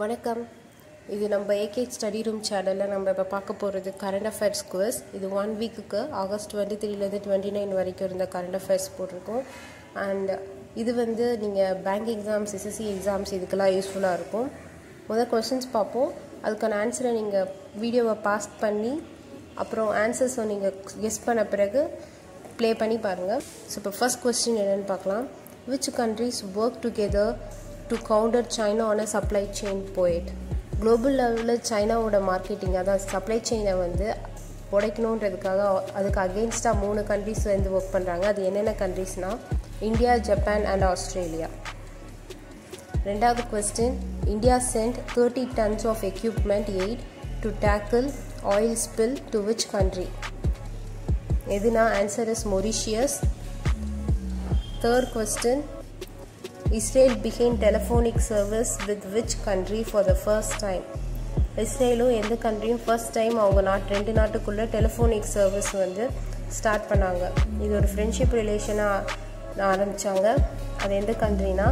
வணக்கம் இது நம்ம ஏகே ஸ்டடி ரூம் சேனலில் நம்ம இப்போ பார்க்க போகிறது கரண்ட் அஃபேர்ஸ் குவஸ் இது ஒன் வீக்குக்கு ஆகஸ்ட் டுவெண்ட்டி த்ரீலேருந்து டுவெண்ட்டி நைன் வரைக்கும் இருந்த கரண்ட் அஃபேர்ஸ் போட்டிருக்கோம் அண்ட் இது வந்து நீங்கள் பேங்க் எக்ஸாம்ஸ் எஸ்எஸ்சி எக்ஸாம்ஸ் இதுக்கெல்லாம் யூஸ்ஃபுல்லாக இருக்கும் முதல் கொஷின்ஸ் பார்ப்போம் அதுக்கான ஆன்சரை நீங்கள் வீடியோவை பாஸ் பண்ணி அப்புறம் ஆன்சர்ஸை நீங்கள் கெஸ் பண்ண பிறகு ப்ளே பண்ணி பாருங்கள் ஸோ இப்போ ஃபர்ஸ்ட் கொஸ்டின் என்னென்னு பார்க்கலாம் which countries work together to counter China on a supply chain போயிட் குளோபல் லெவலில் சைனாவோட மார்க்கெட்டிங் அதான் சப்ளை செயினை வந்து உடைக்கணுன்றதுக்காக அதுக்கு அகெயின்ஸ்டாக மூணு கண்ட்ரிஸ் வந்து ஒர்க் பண்ணுறாங்க அது என்னென்ன கண்ட்ரிஸ்னால் இந்தியா ஜப்பான் அண்ட் ஆஸ்திரேலியா ரெண்டாவது question India sent thirty tons of equipment aid to tackle oil spill to which country எதுனா answer is Mauritius third question Israel became telephonic service with which country for the first time இஸ்ரேலும் எந்த கண்ட்ரியும் first time அவங்க நாட்டு ரெண்டு நாட்டுக்குள்ளே telephonic service வந்து start பண்ணாங்க இது ஒரு ஃப்ரெண்ட்ஷிப் ரிலேஷனாக ஆரம்பித்தாங்க அது எந்த கண்ட்ரினா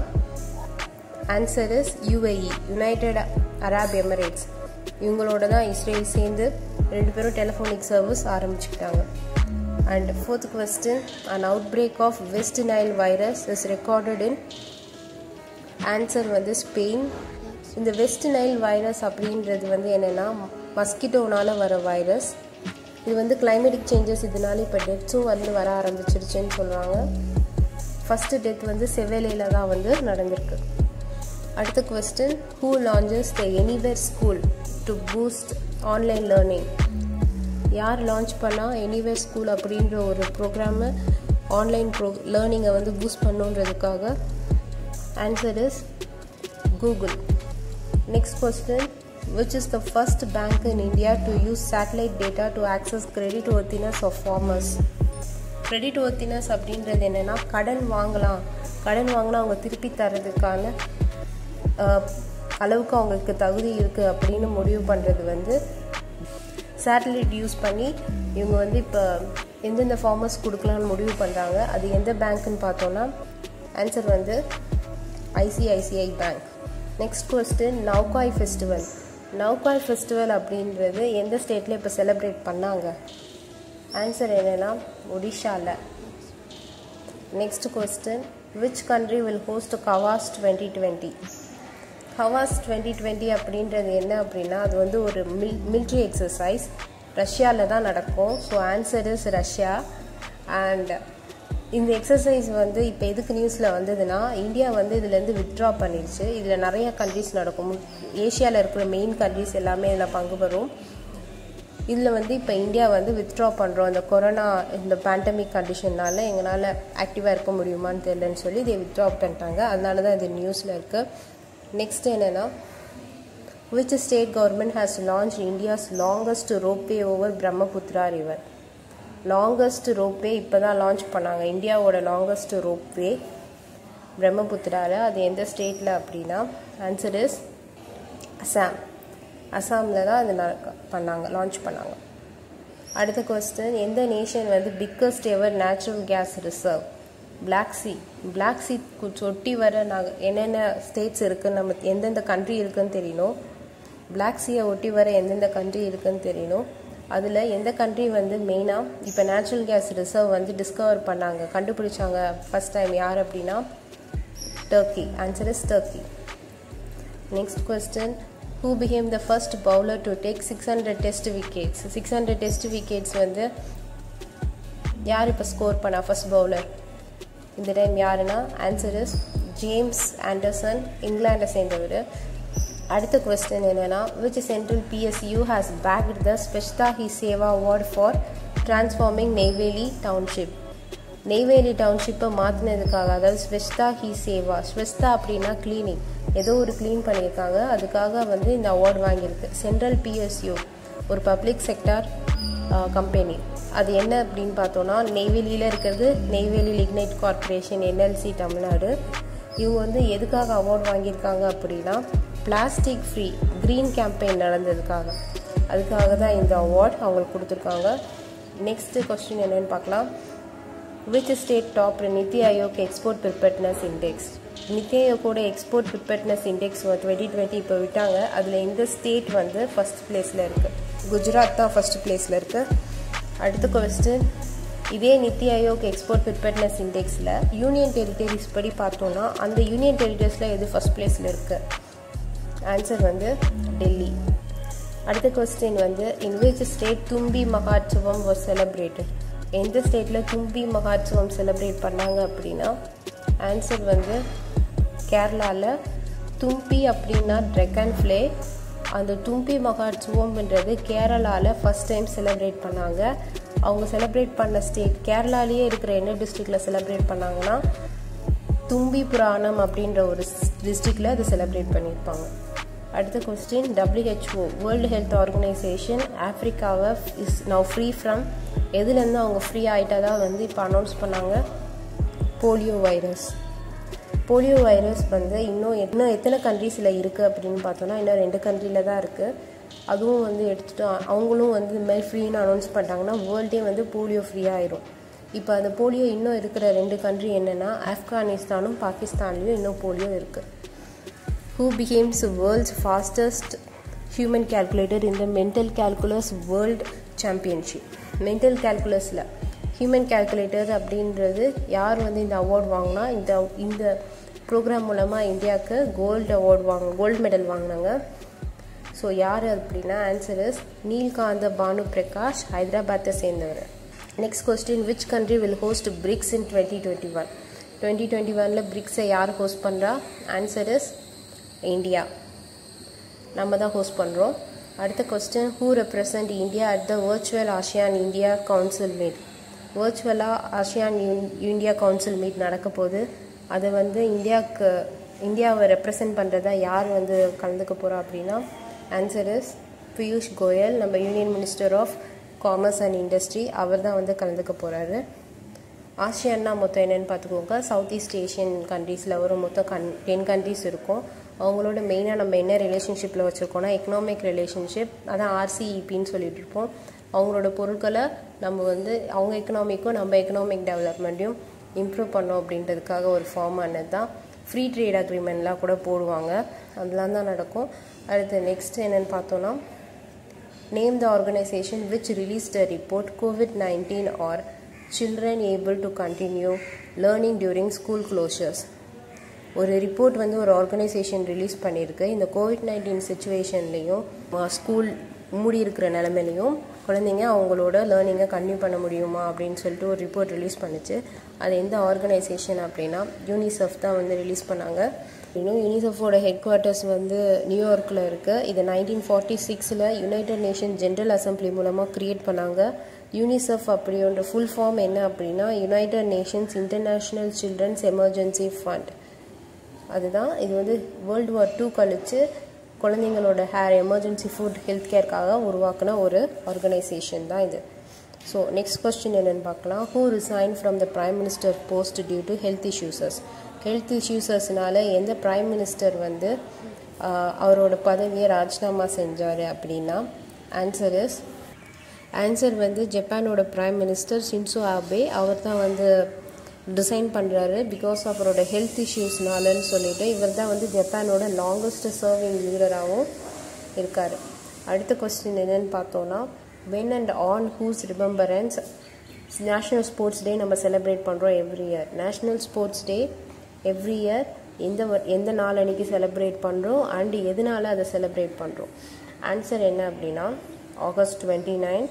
answer is UAE United Arab Emirates இவங்களோட தான் இஸ்ரேல் சேர்ந்து ரெண்டு பேரும் டெலிஃபோனிக் சர்வீஸ் ஆரம்பிச்சுக்கிட்டாங்க and fourth question an outbreak of West Nile virus is recorded in answer வந்து ஸ்பெயின் இந்த வெஸ்ட் நைல் வைரஸ் அப்படின்றது வந்து என்னென்னா மஸ்கிட்டோனால் வர வைரஸ் இது வந்து கிளைமேட்டிக் சேஞ்சஸ் இதனால இப்போ டெத்ஸும் வந்து வர ஆரம்பிச்சிருச்சுன்னு சொல்கிறாங்க ஃபஸ்ட்டு டெத் வந்து செவேலையில் தான் வந்து நடந்திருக்கு அடுத்த question who launches the anywhere school to boost online learning யார் லான்ச் பண்ணால் எனிவேர் ஸ்கூல் அப்படின்ற ஒரு ப்ரோக்ராமை ஆன்லைன் ப்ரோ லேர்னிங்கை வந்து பூஸ்ட் பண்ணுன்றதுக்காக answer is Google next question which is the first bank in India to use satellite data to access creditworthiness of farmers creditworthiness அப்படின்றது என்னென்னா கடன் வாங்கலாம் கடன் வாங்கினா அவங்க திருப்பி தரதுக்கான அளவுக்கு அவங்களுக்கு தகுதி இருக்குது அப்படின்னு முடிவு பண்ணுறது வந்து சேட்டலைட் யூஸ் பண்ணி இவங்க வந்து இப்போ எந்தெந்த ஃபார்மர்ஸ் கொடுக்கலான்னு முடிவு பண்ணுறாங்க அது எந்த பேங்க்குன்னு பார்த்தோன்னா ஆன்சர் வந்து ICICI bank next question Nuakhai festival Nuakhai festival அப்படின்றது எந்த ஸ்டேட்டில் இப்போ செலிப்ரேட் பண்ணாங்க ஆன்சர் என்னென்னா ஒடிஷாவில் next question which country will host Kavkaz twenty twenty Kavkaz twenty twenty அப்படின்றது என்ன அப்படின்னா அது வந்து ஒரு மில் மில்ட்ரி எக்ஸசைஸ் ரஷ்யாவில் தான் நடக்கும் so answer is Russia and இந்த எக்ஸசைஸ் வந்து இப்போ எதுக்கு நியூஸில் வந்ததுன்னா இந்தியா வந்து இதுலேருந்து வித்ட்ரா பண்ணிடுச்சு இதில் நிறைய கண்ட்ரிஸ் நடக்கும் ஏஷியாவில் இருக்கிற மெயின் கண்ட்ரிஸ் எல்லாமே இதில் பங்கு பெறும் இதில் வந்து இப்போ இந்தியா வந்து வித்ட்ரா பண்ணுறோம் இந்த கொரோனா இந்த பேண்டமிக் கண்டிஷன்னால எங்களால் ஆக்டிவாக இருக்க முடியுமான்னு தெரியலன்னு சொல்லி இதை வித்ட்ரா பண்ணிட்டாங்க அதனால தான் இது நியூஸில் இருக்குது நெக்ஸ்ட் என்னென்னா which state government has launch India's longest ropeway over Brahmaputra river longest ropeway இப்போ தான் லான்ச் பண்ணாங்க இந்தியாவோட லாங்கஸ்ட் ரோப்வே பிரம்மபுத்திராவில் அது எந்த ஸ்டேட்டில் அப்படின்னா ஆன்சர் இஸ் அசாம் அசாமில் தான் அது பண்ணாங்க லான்ச் பண்ணாங்க அடுத்த கொஸ்டின் எந்த நேஷன் வந்து biggest ever natural gas reserve Black Sea Black Sea ஒட்டி வர நாங்கள் என்னென்ன ஸ்டேட்ஸ் இருக்குன்னு நம்ம எந்தெந்த கண்ட்ரி இருக்குன்னு தெரியணும் பிளாக் சீயை ஒட்டி வர எந்தெந்த கண்ட்ரி இருக்குன்னு தெரியணும் அதில் எந்த கண்ட்ரி வந்து மெயினாக இப்போ நேச்சுரல் கேஸ் ரிசர்வ் வந்து டிஸ்கவர் பண்ணாங்க கண்டுபிடிச்சாங்க ஃபஸ்ட் டைம் யார் அப்படின்னா Turkey answer is Turkey next question who became the first bowler to take six hundred test wickets six hundred test wickets வந்து யார் இப்போ ஸ்கோர் பண்ணா ஃபர்ஸ்ட் பவுலர் இந்த டைம் யாருன்னா ஆன்சர் இஸ் ஜேம்ஸ் ஆண்டர்சன் இங்கிலாண்டை சேர்ந்தவர் அடுத்த கொஸ்டின் என்னென்னா which central PSU has bagged the Swachhta Hi Seva award for transforming Neyveli township Neyveli டவுன்ஷிப்பை மாற்றினதுக்காக அதாவது ஸ்வெச்தா ஹி சேவா ஸ்வெச்தா அப்படின்னா கிளீனிங் ஏதோ ஒரு க்ளீன் பண்ணியிருக்காங்க அதுக்காக வந்து இந்த அவார்டு வாங்கியிருக்கு சென்ட்ரல் பிஎஸ்யூ ஒரு பப்ளிக் செக்டார் கம்பெனி அது என்ன அப்படின்னு பார்த்தோன்னா நெய்வேலியில் இருக்கிறது Neyveli lignite corporation NLC Tamil Nadu இவங்க வந்து எதுக்காக அவார்டு வாங்கியிருக்காங்க அப்படின்னா பிளாஸ்டிக் ஃப்ரீ க்ரீன் கேம்பெயின் நடந்ததுக்காக அதுக்காக தான் இந்த அவார்ட் அவங்களுக்கு கொடுத்துருக்காங்க நெக்ஸ்ட்டு கொஸ்டின் என்னென்னு பார்க்கலாம் which state top NITI Aayog export preparedness index NITI ஆயோக்கோட export preparedness index twenty twenty இப்போ விட்டாங்க அதில் இந்த ஸ்டேட் வந்து ஃபஸ்ட் பிளேஸில் இருக்குது குஜராத் தான் ஃபஸ்ட் பிளேஸில் இருக்குது அடுத்த கொஸ்டின் இதே நித்தி ஆயோக் எக்ஸ்போர்ட் ப்ரிப்பேர்ட்னஸ் இண்டெக்ஸில் யூனியன் டெரிட்டரிஸ் படி பார்த்தோன்னா அந்த யூனியன் டெரிட்டரிஸில் எது ஃபஸ்ட் பிளேஸில் இருக்குது ஆன்சர் வந்து டெல்லி அடுத்த கொஸ்டின் வந்து இன் விச் ஸ்டேட் தும்பி மகாட்சவம் வாஸ் செலிப்ரேட்டட் எந்த ஸ்டேட்டில் தும்பி மகாட்சவம் செலிப்ரேட் பண்ணாங்க அப்படின்னா ஆன்சர் வந்து கேரளாவில் தும்பி அப்படின்னா ட்ரெக்கன் ஃப்ளே அந்த தும்பி மகாட்சவம்ன்றது கேரளாவில் ஃபஸ்ட் டைம் செலிப்ரேட் பண்ணாங்க அவங்க செலிப்ரேட் பண்ண ஸ்டேட் கேரளாலேயே இருக்கிற என்ன டிஸ்ட்ரிக்டில் செலிப்ரேட் பண்ணாங்கன்னா தும்பி புராணம் அப்படின்ற ஒரு டிஸ்ட்ரிக்டில் அதை செலிப்ரேட் பண்ணியிருப்பாங்க அடுத்த question WHO world health organisation ஆஃப்ரிக்காவை இஸ் நவ் ஃப்ரீ ஃப்ரம் எதுலேருந்து அவங்க ஃப்ரீ ஆகிட்டதா வந்து இப்போ அனௌன்ஸ் பண்ணாங்க போலியோ வைரஸ் போலியோ வைரஸ் வந்து இன்னும் இன்னும் எத்தனை கண்ட்ரீஸில் இருக்குது அப்படின்னு பார்த்தோன்னா இன்னும் ரெண்டு கண்ட்ரியில் தான் இருக்குது அதுவும் வந்து எடுத்துகிட்டு அவங்களும் வந்து இந்த மாதிரி ஃப்ரீன்னு அனௌன்ஸ் பண்ணிட்டாங்கன்னா வேர்ல்டே வந்து போலியோ ஃப்ரீ ஆயிரும் இப்போ அந்த போலியோ இன்னும் இருக்கிற ரெண்டு கண்ட்ரி என்னென்னா ஆப்கானிஸ்தானும் பாகிஸ்தான்லேயும் இன்னும் போலியோ இருக்குது who becomes world's fastest human calculator இந்த mental calculus world championship mental கேல்குலஸில் ஹியூமன் கேல்குலேட்டர் அப்படின்றது யார் வந்து இந்த அவார்ட் வாங்கினா இந்த இந்த ப்ரோக்ராம் மூலமாக இந்தியாவுக்கு கோல்டு அவார்ட் வாங்க கோல்டு மெடல் வாங்கினாங்க ஸோ யார் அப்படின்னா ஆன்சர் இஸ் நீல்காந்த பானு பிரகாஷ் ஹைதராபாத்தை சேர்ந்தவர் next question which country will host BRICS in twenty twenty one twenty twenty ஒனில் பிரிக்ஸை யார் ஹோஸ்ட் பண்ணுறா ஆன்சர் இஸ் இந்தியா நம்ம தான் ஹோஸ்ட் பண்ணுறோம் அடுத்த question who represent India at the virtual ASEAN India council meet வர்ச்சுவலாக ஆசியான் இந்தியா கவுன்சில் மீட் நடக்க போது அதை வந்து இந்தியாவுக்கு இந்தியாவை ரெப்ரசன்ட் பண்ணுறதா யார் வந்து கலந்துக்க போகிறா அப்படின்னா ஆன்சர் இஸ் பியூஷ் கோயல் நம்ம union minister of commerce and industry அவர் தான் வந்து கலந்துக்க போகிறாரு ஆசியான்னா மொத்தம் என்னென்னு பார்த்துக்கோங்க சவுத் ஈஸ்ட் ஏஷியன் கண்ட்ரீஸில் ஒரு மொத்தம் கண் டென் கண்ட்ரீஸ் இருக்கும் அவங்களோட மெயினாக நம்ம என்ன ரிலேஷன்ஷிப்பில் வச்சுருக்கோம்னா எக்கனாமிக் ரிலேஷன்ஷிப் அதான் ஆர்சிஇபின்னு சொல்லிட்டு இருப்போம் அவங்களோட பொருட்களை நம்ம வந்து அவங்க எக்கனாமிக்கும் நம்ம எக்கனாமிக் டெவலப்மெண்ட்டையும் இம்ப்ரூவ் பண்ணோம் அப்படின்றதுக்காக ஒரு ஃபார்ம் ஆனது தான் ஃப்ரீ ட்ரேட் அக்ரிமெண்ட்லாம் கூட போடுவாங்க அதெல்லாம் தான் நடக்கும் அடுத்து நெக்ஸ்ட் என்னென்னு பார்த்தோன்னா name the organisation which release the report COVID nineteen are children able to continue learning during school closures ஒரு ரிப்போர்ட் வந்து ஒரு ஆர்கனைசேஷன் ரிலீஸ் பண்ணியிருக்கு இந்த கோவிட் நைன்டீன் சுச்சுவேஷன்லேயும் ஸ்கூல் மூடி இருக்கிற நிலமையிலையும் குழந்தைங்க அவங்களோட லேர்னிங்கை கன்டினியூ பண்ண முடியுமா அப்படின்னு சொல்லிட்டு ஒரு ரிப்போர்ட் ரிலீஸ் பண்ணுச்சு அது எந்த ஆர்கனைசேஷன் அப்படின்னா யூனிசெஃப் தான் வந்து ரிலீஸ் பண்ணாங்க இன்னும் யூனிசெஃபோட ஹெட் குவார்ட்டர்ஸ் வந்து நியூயார்க்கில் இருக்குது இதை நைன்டீன் ஃபார்ட்டி சிக்ஸில் யுனைடெட் நேஷன் ஜென்ரல் அசம்பிளி மூலமாக க்ரியேட் பண்ணாங்க யூனிசெஃப் அப்படின்ற ஃபுல் ஃபார்ம் என்ன அப்படின்னா united nations international children's emergency fund அதுதான் இது வந்து வேர்ல்டு வார் டூ கழித்து குழந்தைங்களோட ஹேர் எமர்ஜென்சி ஃபுட் ஹெல்த் கேருக்காக உருவாக்கின ஒரு ஆர்கனைசேஷன் தான் இது ஸோ நெக்ஸ்ட் கொஸ்டின் என்னென்னு பார்க்கலாம் who resign from the prime minister post due to health issues health இஷ்யூஸஸ்னால எந்த ப்ரைம் மினிஸ்டர் வந்து அவரோட பதவியை ராஜினாமா செஞ்சார் அப்படின்னா ஆன்சர் இஸ் ஆன்சர் வந்து ஜப்பானோட ப்ரைம் மினிஸ்டர் ஷின்சோ ஆபே அவர் தான் வந்து டிசைன் பண்ணுறாரு பிகாஸ் அவரோட ஹெல்த் இஷ்யூஸ்னாலன்னு சொல்லிட்டு இவர் தான் வந்து ஜப்பானோட லாங்கஸ்ட் சர்விங் லீடராகவும் இருக்கார் அடுத்த கொஸ்டின் என்னென்னு பார்த்தோன்னா when and on whose remembrance national sports day நம்ம செலிப்ரேட் பண்ணுறோம் every year national sports day every year எந்த எந்த நாள் அன்றைக்கி செலிப்ரேட் பண்ணுறோம் அண்டு எதனால் அதை செலிப்ரேட் பண்ணுறோம் ஆன்சர் என்ன அப்படின்னா ஆகஸ்ட் டுவெண்ட்டி நைன்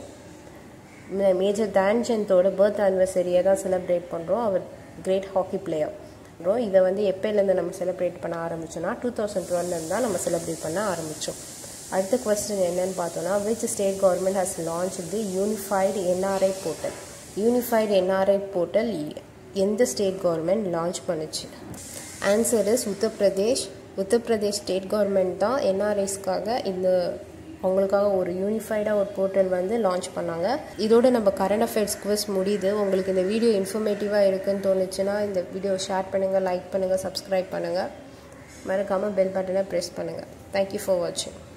மேஜர் தான்சந்தோட பர்த் ஆனிவர்சரியை தான் செலிப்ரேட் பண்ணுறோம் அவர் கிரேட் ஹாக்கி பிளேயர் இதை வந்து எப்போலேருந்து நம்ம செலிப்ரேட் பண்ண ஆரம்பிச்சோன்னா டூ தௌசண்ட் டுவெல்லேருந்து தான் நம்ம செலிப்ரேட் பண்ண ஆரம்பித்தோம் அடுத்த கொஸ்டின் என்னன்னு பார்த்தோன்னா which state government has launch the unified NRI portal unified NRI portal எந்த ஸ்டேட் கவர்மெண்ட் லான்ச் பண்ணுச்சு answer is Uttar Pradesh Uttar Pradesh state government தான் என்ஆர்ஐஸ்க்காக இந்த அவங்களுக்காக ஒரு யூனிஃபைடாக ஒரு போர்ட்டல் வந்து லான்ச் பண்ணாங்க இதோட நம்ம கரண்ட் அஃபேர்ஸ் குவிஸ் முடியுது உங்களுக்கு இந்த வீடியோ இன்ஃபர்மேட்டிவாக இருக்குன்னு தோணுச்சுன்னா இந்த வீடியோ ஷேர் பண்ணுங்கள் லைக் பண்ணுங்கள் சப்ஸ்கிரைப் பண்ணுங்கள் மறக்காமல் பெல் பட்டனை ப்ரெஸ் பண்ணுங்கள் தேங்க்யூ ஃபார் வாட்சிங்